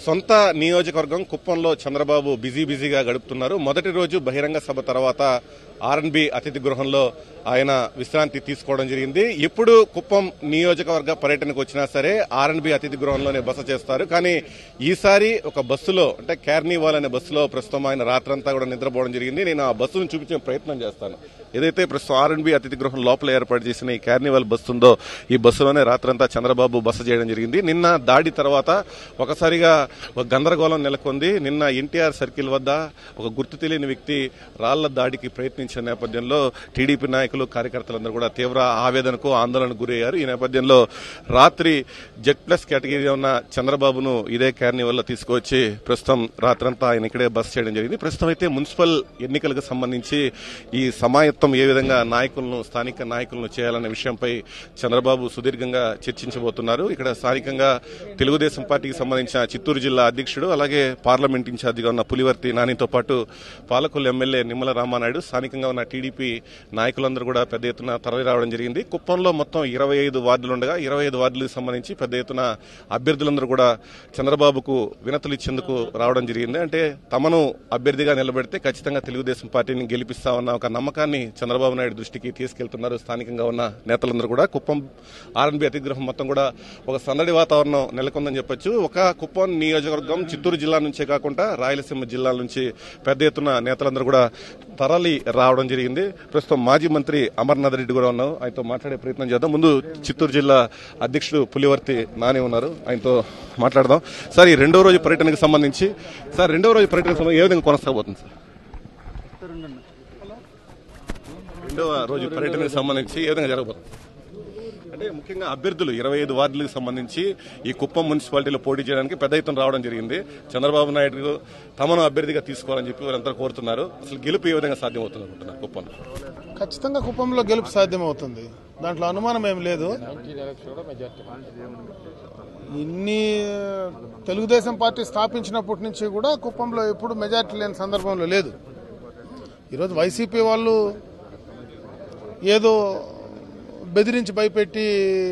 సొంత నియోజకవర్గం కుప్పంలో చంద్రబాబు బిజీ బిజీగా గడుపుతున్నారు మొదటి రోజు బహిరంగ సభ తర్వాత ఆర్ఎన్బి అతిథి గృహంలో ఆయన విశ్రాంతి తీసుకోవడం జరిగింది ఎప్పుడు కుప్పం నియోజకవర్గ పర్యటనకు వచ్చినా సరే ఆర్ఎన్బి అతిథి గృహంలోనే బస చేస్తారు కానీ ఈసారి ఒక బస్సులో అంటే క్యార్నివాల్ అనే బస్సులో ప్రస్తుతం ఆయన రాత్రంతా కూడా నిద్రపోవడం జరిగింది నేను ఆ బస్సును చూపించే ప్రయత్నం చేస్తాను ఏదైతే ప్రస్తుతం ఆర్ఎన్బి అతిథి గృహం లోపల ఏర్పాటు చేసిన ఈ కార్నివాల్ బస్సు ఉందో ఈ బస్సులోనే రాత్రంతా చంద్రబాబు బస చేయడం జరిగింది నిన్న దాడి తర్వాత ఒకసారిగా ఒక గందరగోళం నెలకొంది నిన్న ఎన్టీఆర్ సర్కిల్ వద్ద ఒక గుర్తు తెలియని వ్యక్తి రాళ్ల దాడికి ప్రయత్నించిన నేపథ్యంలో టీడీపీ నాయకులు కార్యకర్తలందరూ కూడా తీవ్ర ఆవేదనకు ఆందోళనకు గురయ్యారు ఈ నేపథ్యంలో రాత్రి జెడ్ ప్లస్ కేటగిరీ ఉన్న చంద్రబాబును ఇదే కార్నివల్లో తీసుకువచ్చి ప్రస్తుతం రాత్రంతా ఆయన ఇక్కడే బస్ చేయడం జరిగింది ప్రస్తుతం అయితే మున్సిపల్ ఎన్నికలకు సంబంధించి ఈ సమాయత్తం ఏ విధంగా నాయకులను స్థానిక నాయకులను చేయాలనే విషయంపై చంద్రబాబు సుదీర్ఘంగా చర్చించబోతున్నారు ఇక్కడ స్థానికంగా తెలుగుదేశం పార్టీకి సంబంధించిన చిత్తూరు జిల్లా అధ్యక్షుడు అలాగే పార్లమెంట్ ఇన్ఛార్జిగా ఉన్న పులివర్తి నానితో పాటు పాలకొల్లు ఎమ్మెల్యే నిమ్మల రామానాయుడు స్థానికంగా ఉన్న టీడీపీ నాయకులందరూ కూడా పెద్ద ఎత్తున తరలి రావడం జరిగింది కుప్పంలో మొత్తం ఇరవై ఐదు వార్డులు ఉండగా ఇరవై ఐదు వార్డులకు సంబంధించి పెద్ద ఎత్తున అభ్యర్థులందరూ కూడా చంద్రబాబుకు వినతులు ఇచ్చేందుకు రావడం జరిగింది అంటే తమను అభ్యర్థిగా నిలబెడితే ఖచ్చితంగా తెలుగుదేశం పార్టీని గెలిపిస్తామన్న ఒక నమ్మకాన్ని చంద్రబాబు నాయుడు దృష్టికి తీసుకెళ్తున్నారు స్థానికంగా ఉన్న నేతలందరూ కూడా కుప్పం ఆర్ఎన్బి అతిగృహం మొత్తం కూడా ఒక సందడి వాతావరణం నెలకొందని చెప్పొచ్చు ఒక కుప్పం నియోజకవర్గం చిత్తూరు జిల్లా నుంచే కాకుండా రాయలసీమ జిల్లా నుంచి పెద్ద ఎత్తున నేతలందరూ కూడా తరలి రావడం జరిగింది ప్రస్తుతం మాజీ మంత్రి అమర్నాథ్ రెడ్డి కూడా ఉన్నారు ఆయనతో మాట్లాడే ప్రయత్నం చేద్దాం ముందు చిత్తూరు జిల్లా అధ్యక్షుడు పులివర్తి నాని ఉన్నారు ఆయనతో మాట్లాడదాం సార్ ఈ రెండో రోజు పర్యటనకు సంబంధించి సార్ రెండో రోజు పర్యటనకు సంబంధించి ఏ విధంగా కొనసాగబోతుంది సార్ రెండవ రోజు పర్యటనకు సంబంధించి ఏ విధంగా జరగబోతుంది అంటే ముఖ్యంగా అభ్యర్థులు ఇరవై ఐదు వార్డులకు సంబంధించి ఈ కుప్పం మున్సిపాలిటీలో పోటీ చేయడానికి పెద్ద ఎత్తున రావడం జరిగింది చంద్రబాబు నాయుడు తమను అభ్యర్థిగా తీసుకోవాలని చెప్పి వారంతా కోరుతున్నారు అసలు గెలుపు ఏ విధంగా సాధ్యమవుతుంది అనుకుంటున్నారు కుప్పంలో ఖచ్చితంగా కుప్పంలో గెలుపు సాధ్యమవుతుంది దాంట్లో అనుమానం ఏం లేదు ఇన్ని తెలుగుదేశం పార్టీ స్థాపించినప్పటి నుంచి కూడా కుప్పంలో ఎప్పుడు మెజార్టీ లేని సందర్భంలో లేదు ఈరోజు వైసీపీ వాళ్ళు ఏదో బెదిరించి భయపెట్టి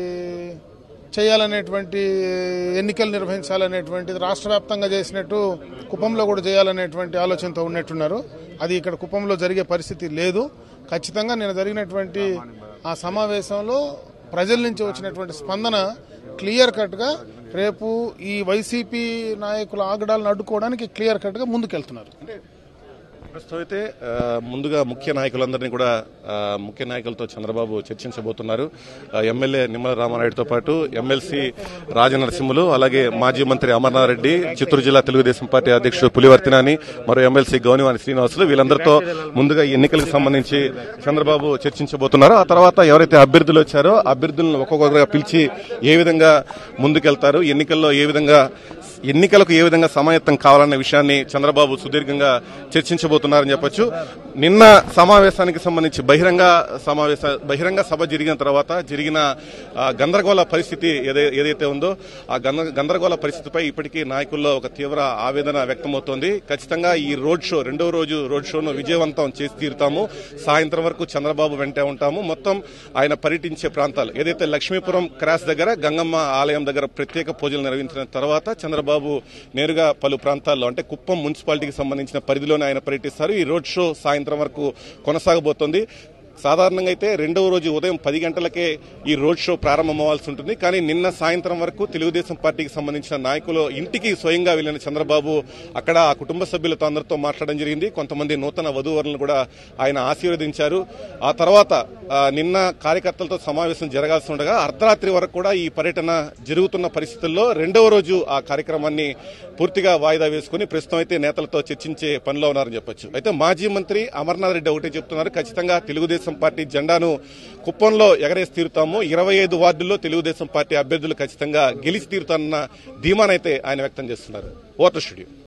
చేయాలనేటువంటి ఎన్నికలు నిర్వహించాలనేటువంటిది రాష్ట్ర వ్యాప్తంగా చేసినట్టు కుప్పంలో కూడా చేయాలనేటువంటి ఆలోచనతో ఉన్నట్టున్నారు అది ఇక్కడ కుప్పంలో జరిగే పరిస్థితి లేదు ఖచ్చితంగా నేను జరిగినటువంటి ఆ సమావేశంలో ప్రజల నుంచి వచ్చినటువంటి స్పందన క్లియర్ కట్గా రేపు ఈ వైసీపీ నాయకుల ఆగడాలను అడ్డుకోవడానికి క్లియర్ కట్గా ముందుకెళ్తున్నారు ప్రస్తుతం అయితే ఆ, ముందుగా ముఖ్య నాయకులందరినీ కూడా ఆ, ముఖ్య నాయకులతో చంద్రబాబు చర్చించబోతున్నారు ఆ, ఎమ్మెల్యే నిమ్మల రామానాయుడుతో పాటు ఎమ్మెల్సీ రాజనరసింహులు అలాగే మాజీ మంత్రి అమర్నాథ్ రెడ్డి చిత్తూరు జిల్లా తెలుగుదేశం పార్టీ అధ్యక్షుడు పులివర్తినాని మరో ఎమ్మెల్సీ గౌనివాని శ్రీనివాసులు వీళ్ళందరితో ముందుగా ఈ ఎన్నికలకు సంబంధించి చంద్రబాబు చర్చించబోతున్నారు ఆ తర్వాత ఎవరైతే అభ్యర్థులు వచ్చారో అభ్యర్థులను ఒక్కొక్కరుగా పిలిచి ఏ విధంగా ముందుకెళ్తారు ఎన్నికల్లో ఏ విధంగా ఎన్నికలకు ఏ విధంగా సమాయత్తం కావాలన్న విషయాన్ని చంద్రబాబు సుదీర్ఘంగా చర్చించబోతున్నారని చెప్పొచ్చు నిన్న సమావేశానికి సంబంధించి బహిరంగ సమావేశ బహిరంగ సభ జరిగిన తర్వాత జరిగిన ఆ, గందరగోళ పరిస్థితి ఏదై- ఏదైతే ఉందో ఆ గంద- గందరగోళ పరిస్థితిపై ఇప్పటికీ నాయకుల్లో ఒక తీవ్ర ఆవేదన వ్యక్తమవుతోంది ఖచ్చితంగా ఈ రోడ్ షో రెండో రోజు రోడ్ షోను విజయవంతం చేసి తీరుతాము సాయంత్రం వరకు చంద్రబాబు వెంటే ఉంటాము మొత్తం ఆయన పర్యటించే ప్రాంతాలు ఏదైతే లక్ష్మీపురం క్రాస్ దగ్గర గంగమ్మ ఆలయం దగ్గర ప్రత్యేక పూజలు నిర్వహించిన తర్వాత చంద్రబాబు నేరుగా పలు ప్రాంతాల్లో అంటే కుప్పం మున్సిపాలిటీకి సంబంధించిన పరిధిలోనే ఆయన పర్యటిస్తారు ఈ రోడ్ షో సాయంత్రం వరకు కొనసాగబోతోంది సాధారణంగా అయితే రెండవ రోజు ఉదయం పది గంటలకే ఈ రోడ్ షో ప్రారంభమవ్వాల్సి ఉంటుంది కానీ నిన్న సాయంత్రం వరకు తెలుగుదేశం పార్టీకి సంబంధించిన నాయకులు ఇంటికి స్వయంగా వెళ్లిన చంద్రబాబు అక్కడ ఆ కుటుంబ సభ్యులతో అందరితో మాట్లాడడం జరిగింది కొంతమంది నూతన వధూవరులను కూడా ఆయన ఆశీర్వదించారు ఆ తర్వాత ఆ, నిన్న కార్యకర్తలతో సమావేశం జరగాల్సి ఉండగా అర్ధరాత్రి వరకు కూడా ఈ పర్యటన జరుగుతున్న పరిస్థితుల్లో రెండవ రోజు ఆ కార్యక్రమాన్ని పూర్తిగా వాయిదా వేసుకుని ప్రస్తుతం అయితే నేతలతో చర్చించే పనిలో ఉన్నారని చెప్పొచ్చు అయితే మాజీ మంత్రి అమర్నాథ్ రెడ్డి ఒకటే చెప్తున్నారు ఖచ్చితంగా తెలుగుదేశం పార్టీ జెండాను కుప్పంలో ఎగరేసి తీరుతాము ఇరవై ఐదు వార్డుల్లో తెలుగుదేశం పార్టీ అభ్యర్థులు ఖచ్చితంగా గెలిచి తీరుతానన్న ధీమానైతే ఆయన వ్యక్తం చేస్తున్నారు ఓటర్ స్టూడియో